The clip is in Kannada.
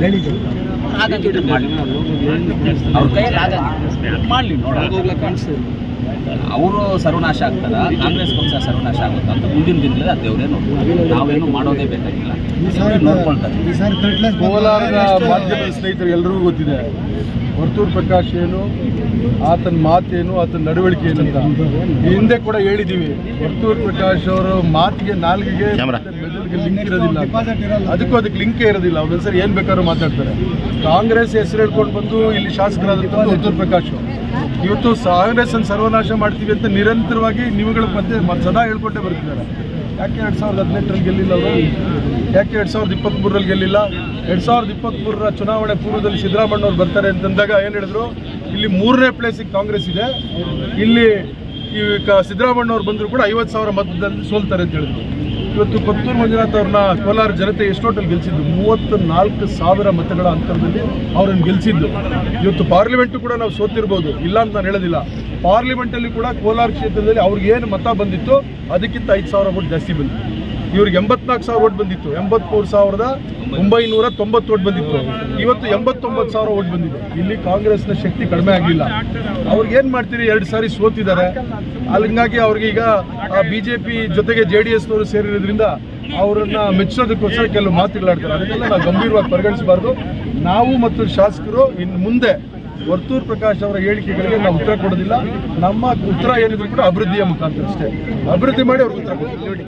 ಹೇಳಿದ್ರು ಆಗಂಗಿದ್ರೆ ಮಾಡಲಿ ಅವ್ರ ಕೈಯಲ್ಲಿ ಆಗಂಗಿದ್ರೆ ಮಾಡಲಿ ನೋಡೋಣ ಅವರು ಸರ್ವನಾಶ ಆಗ್ತಾರ ಕಾಂಗ್ರೆಸ್ ಪಕ್ಷ ಸರ್ವನಾಶ ಆಗುತ್ತಾ ಅಂತ ಮುಂದಿನ ದಿನದಲ್ಲಿ ಅದು ದೇವರೇ ನೋಡ್ತಾರೆ ನಾವೇನು ಮಾಡೋದೇ ಬೇಕಾಗಿಲ್ಲ ದೇವ್ರೇ ನೋಡ್ಕೊಳ್ತಾರೆ ಈ ಸಾರಿ ಥರ್ಡ್ ಕ್ಲಾಸ್ ಕೋಲಾರದ ಮಾಧ್ಯಮದ ಸ್ನೇಹಿತರು ಎಲ್ರಿಗೂ ಗೊತ್ತಿದೆ ವರ್ತೂರ್ ಪ್ರಕಾಶ್ ಏನು ಆತನ ಮಾತೇನು ಆತನ ನಡವಳಿಕೆ ಏನು ಅಂತ ಈ ಹಿಂದೆ ಕೂಡ ಹೇಳಿದ್ದೀವಿ ವರ್ತೂರ್ ಪ್ರಕಾಶ್ ಅವರು ಮಾತಿಗೆ ನಾಲ್ಗೆಗೆ ಮತ್ತೆ ಮೆದುಳಿಗೆ ಲಿಂಕ್ ಇರೋದಿಲ್ಲ ಅಂತ. ಅದಕ್ಕೂ ಅದಕ್ಕೆ ಲಿಂಕೇ ಇರೋದಿಲ್ಲ ಒಂದೊಂದ್ಸರಿ ಏನ್ ಬೇಕಾದ್ರೂ ಮಾತಾಡ್ತಾರೆ ಕಾಂಗ್ರೆಸ್ ಹೆಸರು ಹೇಳ್ಕೊಂಡು ಬಂದು ಇಲ್ಲಿ ಶಾಸಕರಾದಂಥ ವರ್ತೂರ್ ಪ್ರಕಾಶ್ ಇವತ್ತು ಕಾಂಗ್ರೆಸ್ ಅನ್ನು ಸರ್ವನಾಶ ಮಾಡ್ತೀವಿ ಅಂತ ನಿರಂತರವಾಗಿ ನೀವುಗಳ ಮಧ್ಯೆ ಮ- ಸದಾ ಹೇಳ್ಕೊಂಡೇ ಬರ್ತಿದ್ದಾರೆ ಯಾಕೆ ಎರಡ್ ಸಾವಿರದ ಹದಿನೆಂಟರಲ್ಲಿ ಗೆಲ್ಲಿಲ್ಲ ಅವರು ಯಾಕೆ ಎರಡ್ ಸಾವಿರದ ಇಪ್ಪತ್ತ್ಮೂರರಲ್ಲಿ ಗೆಲ್ಲಿಲ್ಲ ಎರಡ್ ಸಾವಿರದ ಇಪ್ಪತ್ತ್ಮೂರರ ಚುನಾವಣೆ ಪೂರ್ವದಲ್ಲಿ ಸಿದ್ದರಾಮಯ್ಯವ್ರು ಬರ್ತಾರೆ ಅಂತಂದಾಗ ಏನು ಹೇಳಿದ್ರು ಇಲ್ಲಿ ಮೂರನೇ ಪ್ಲೇಸಿಗೆ ಕಾಂಗ್ರೆಸ್ ಇದೆ ಇಲ್ಲಿ ಈ ಕ- ಸಿದ್ದರಾಮಯ್ಯವ್ರು ಬಂದರೂ ಕೂಡ ಐವತ್ತು ಸಾವಿರ ಮತದಲ್ಲಿ ಸೋಲ್ತಾರೆ ಅಂತ ಹೇಳಿದ್ರು ಇವತ್ತು ಕೊತ್ತೂರು ಮಂಜುನಾಥ್ ಅವ್ರನ್ನ ಕೋಲಾರ ಜನತೆ ಎಷ್ಟೋಟಲ್ಲಿ ಗೆಲ್ಸಿದ್ದು ಮೂವತ್ತು ನಾಲ್ಕು ಸಾವಿರ ಮತಗಳ ಅಂತರದಲ್ಲಿ ಅವರನ್ನು ಗೆಲ್ಸಿದ್ದು ಇವತ್ತು ಪಾರ್ಲಿಮೆಂಟು ಕೂಡ ನಾವು ಸೋತಿರ್ಬೋದು ಇಲ್ಲ ಅಂತ ನಾನು ಹೇಳೋದಿಲ್ಲ ಪಾರ್ಲಿಮೆಂಟಲ್ಲಿ ಕೂಡ ಕೋಲಾರ ಕ್ಷೇತ್ರದಲ್ಲಿ ಅವ್ರಿಗೆ ಏನು ಮತ ಬಂದಿತ್ತು ಅದಕ್ಕಿಂತ ಐದು ಸಾವಿರ ಓಟ್ ಜಾಸ್ತಿ ಬಂದಿತ್ತು ಇವ್ರಿಗೆ ಎಂಬತ್ನಾಲ್ಕು ಸಾವಿರ ಓಟ್ ಬಂದಿತ್ತು ಎಂಬತ್ಮೂರು ಸಾವಿರದ ಒಂಬೈನೂರ ತೊಂಬತ್ತು ಓಟ್ ಬಂದಿತ್ತು ಇವತ್ತು ಎಂಬತ್ತೊಂಬತ್ತು ಸಾವಿರ ಓಟ್ ಬಂದಿದೆ ಇಲ್ಲಿ ಕಾಂಗ್ರೆಸ್ನ ಶಕ್ತಿ ಕಡಿಮೆ ಆಗಿಲ್ಲ ಅವ್ರಿಗೆ ಏನು ಮಾಡ್ತೀರಿ ಎರಡು ಸಾರಿ ಸೋತಿದ್ದಾರೆ ಹಂಗಾಗಿ ಅವ್ರಿಗೆ ಈಗ ಬಿ ಜೆ ಪಿ ಜೊತೆಗೆ ಜೆ ಡಿ ಎಸ್ನವರು ಸೇರಿರೋದ್ರಿಂದ ಅವರನ್ನ ಮೆಚ್ಚೋದಕ್ಕೋಸ್ಕರ ಕೆಲವು ಮಾತುಗಳಾಡ್ತಾರೆ ಅದನ್ನೆಲ್ಲ ನಾವು ಗಂಭೀರವಾಗಿ ಪರಿಗಣಿಸಬಾರ್ದು ನಾವು ಮತ್ತು ಶಾಸಕರು ಇನ್ನು ಮುಂದೆ ವರ್ತೂರ್ ಪ್ರಕಾಶ್ ಅವರ ಹೇಳಿಕೆಗಳಿಗೆ ನಾವು ಉತ್ತರ ಕೊಡೋದಿಲ್ಲ ನಮ್ಮ ಉತ್ತರ ಏನಿದ್ರು ಕೂಡ ಅಭಿವೃದ್ಧಿಯ ಮುಖಾಂತರ ಅಷ್ಟೇ ಅಭಿವೃದ್ಧಿ ಮಾಡಿ ಅವ್ರಿಗೆ ಉತ್ತರ ಕೊಡ್ತೀವಿ